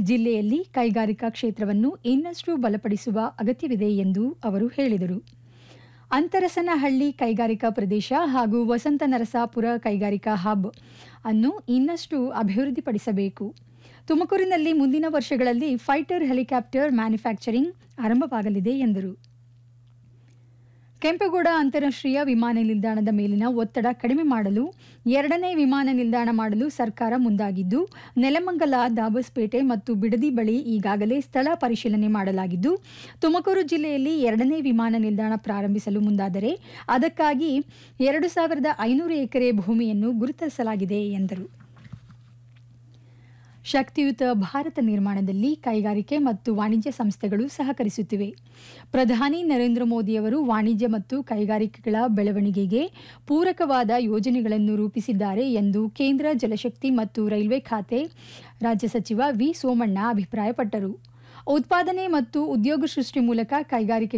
ಜಿಲ್ಲೆಯಲ್ಲಿ ಕೈಗಾರಿಕಾ ಕ್ಷೇತ್ರವನ್ನು ಇನ್ನಷ್ಟು ಬಲಪಡಿಸುವ ಅಗತ್ಯವಿದೆ ಎಂದು ಅವರು ಹೇಳಿದರು ಅಂತರಸನಹಳ್ಳಿ ಕೈಗಾರಿಕಾ ಪ್ರದೇಶ ಹಾಗೂ ವಸಂತ ನರಸಾಪುರ ಕೈಗಾರಿಕಾ ಹಬ್ ಅನ್ನು ಇನ್ನಷ್ಟು ಅಭಿವೃದ್ಧಿಪಡಿಸಬೇಕು ತುಮಕೂರಿನಲ್ಲಿ ಮುಂದಿನ ವರ್ಷಗಳಲ್ಲಿ ಫೈಟರ್ ಹೆಲಿಕಾಪ್ಟರ್ ಮ್ಯಾನುಫ್ಯಾಕ್ಚರಿಂಗ್ ಆರಂಭವಾಗಲಿದೆ ಎಂದರು ಕೆಂಪೇಗೌಡ ಅಂತಾರಾಷ್ಟ್ರೀಯ ವಿಮಾನ ನಿಲ್ದಾಣದ ಮೇಲಿನ ಒತ್ತಡ ಕಡಿಮೆ ಮಾಡಲು ಎರಡನೇ ವಿಮಾನ ನಿಲ್ದಾಣ ಮಾಡಲು ಸರ್ಕಾರ ಮುಂದಾಗಿದ್ದು ನೆಲಮಂಗಲ ದಾಬಸ್ಪೇಟೆ ಮತ್ತು ಬಿಡದಿ ಬಳಿ ಈಗಾಗಲೇ ಸ್ಥಳ ಪರಿಶೀಲನೆ ಮಾಡಲಾಗಿದ್ದು ತುಮಕೂರು ಜಿಲ್ಲೆಯಲ್ಲಿ ಎರಡನೇ ವಿಮಾನ ನಿಲ್ದಾಣ ಪ್ರಾರಂಭಿಸಲು ಮುಂದಾದರೆ ಅದಕ್ಕಾಗಿ ಎರಡು ಸಾವಿರದ ಐನೂರು ಎಕರೆ ಭೂಮಿಯನ್ನು ಗುರುತಿಸಲಾಗಿದೆ ಎಂದರು ಶಕ್ತಿಯುತ ಭಾರತ ನಿರ್ಮಾಣದಲ್ಲಿ ಕೈಗಾರಿಕೆ ಮತ್ತು ವಾಣಿಜ್ಯ ಸಂಸ್ಥೆಗಳು ಸಹಕರಿಸುತ್ತಿವೆ ಪ್ರಧಾನಿ ನರೇಂದ್ರ ಮೋದಿಯವರು ವಾಣಿಜ್ಯ ಮತ್ತು ಕೈಗಾರಿಕೆಗಳ ಬೆಳವಣಿಗೆಗೆ ಪೂರಕವಾದ ಯೋಜನೆಗಳನ್ನು ರೂಪಿಸಿದ್ದಾರೆ ಎಂದು ಕೇಂದ್ರ ಜಲಶಕ್ತಿ ಮತ್ತು ರೈಲ್ವೆ ಖಾತೆ ರಾಜ್ಯ ಸಚಿವ ವಿ ಸೋಮಣ್ಣ ಅಭಿಪ್ರಾಯಪಟ್ಟರು ಉತ್ಪಾದನೆ ಮತ್ತು ಉದ್ಯೋಗ ಸೃಷ್ಟಿ ಮೂಲಕ ಕೈಗಾರಿಕೆ